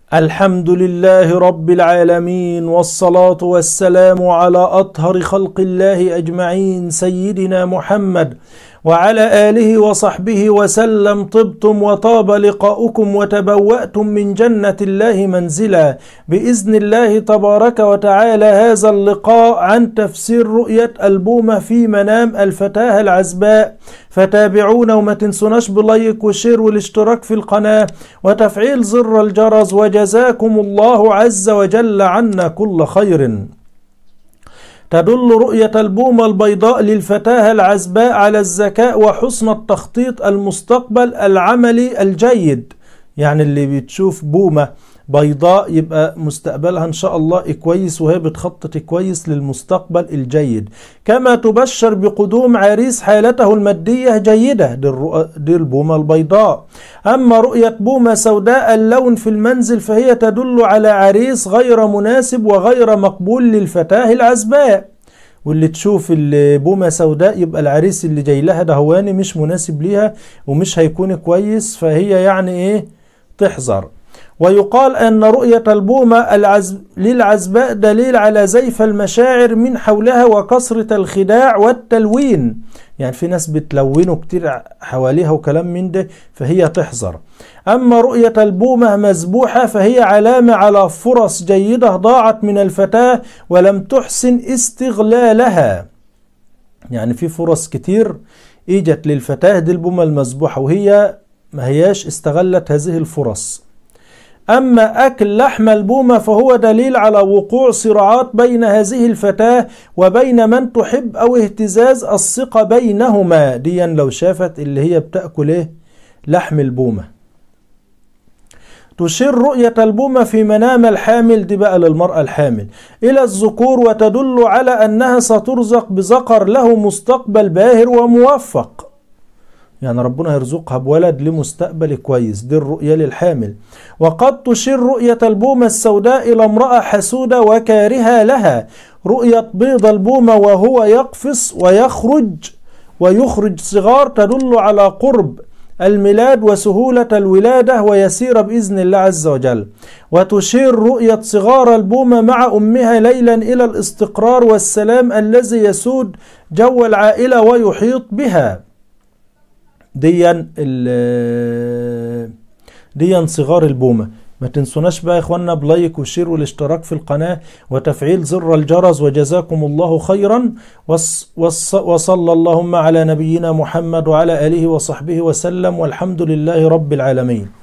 الحمد لله رب العالمين والصلاة والسلام على أطهر خلق الله أجمعين سيدنا محمد وعلى آله وصحبه وسلم طبتم وطاب لقاؤكم وتبوأتم من جنة الله منزلا بإذن الله تبارك وتعالى هذا اللقاء عن تفسير رؤية البومة في منام الفتاة العزباء فتابعونا وما تنسوناش بلايك وشير والاشتراك في القناة وتفعيل زر الجرس وجزاكم الله عز وجل عنا كل خير تدل رؤية البومة البيضاء للفتاة العزباء على الذكاء وحسن التخطيط المستقبل العملي الجيد يعني اللي بتشوف بومة بيضاء يبقى مستقبلها ان شاء الله كويس وهي بتخطط كويس للمستقبل الجيد كما تبشر بقدوم عريس حالته المادية جيدة دي, الرؤ... دي البومة البيضاء اما رؤية بومة سوداء اللون في المنزل فهي تدل على عريس غير مناسب وغير مقبول للفتاة العزباء واللي تشوف البومة سوداء يبقى العريس اللي جاي لها دهواني مش مناسب ليها ومش هيكون كويس فهي يعني ايه تحذر ويقال أن رؤية البومة العزب للعزباء دليل على زيف المشاعر من حولها وكثرة الخداع والتلوين يعني في ناس بتلونه كتير حواليها وكلام من ده فهي تحذر أما رؤية البومة مذبوحة فهي علامة على فرص جيدة ضاعت من الفتاة ولم تحسن استغلالها يعني في فرص كتير اجت للفتاة دي البومة المذبوحة وهي ما هياش استغلت هذه الفرص أما أكل لحم البومة فهو دليل على وقوع صراعات بين هذه الفتاة وبين من تحب أو اهتزاز الثقة بينهما ديا لو شافت اللي هي بتأكل إيه لحم البومة تشير رؤية البومة في منام الحامل دي بقى للمرأة الحامل إلى الذكور وتدل على أنها سترزق بذكر له مستقبل باهر وموفق يعني ربنا يرزقها بولد لمستقبل كويس دي الرؤية للحامل وقد تشير رؤية البومة السوداء إلى امرأة حسودة وكارهة لها رؤية بيض البومة وهو يقفص ويخرج ويخرج صغار تدل على قرب الميلاد وسهولة الولادة ويسير بإذن الله عز وجل وتشير رؤية صغار البومة مع أمها ليلا إلى الاستقرار والسلام الذي يسود جو العائلة ويحيط بها ديا ديا صغار البومة ما تنسوناش بقى يا اخوانا بلايك وشير والاشتراك في القناة وتفعيل زر الجرس وجزاكم الله خيرا وص وص وصلى اللهم على نبينا محمد وعلى آله وصحبه وسلم والحمد لله رب العالمين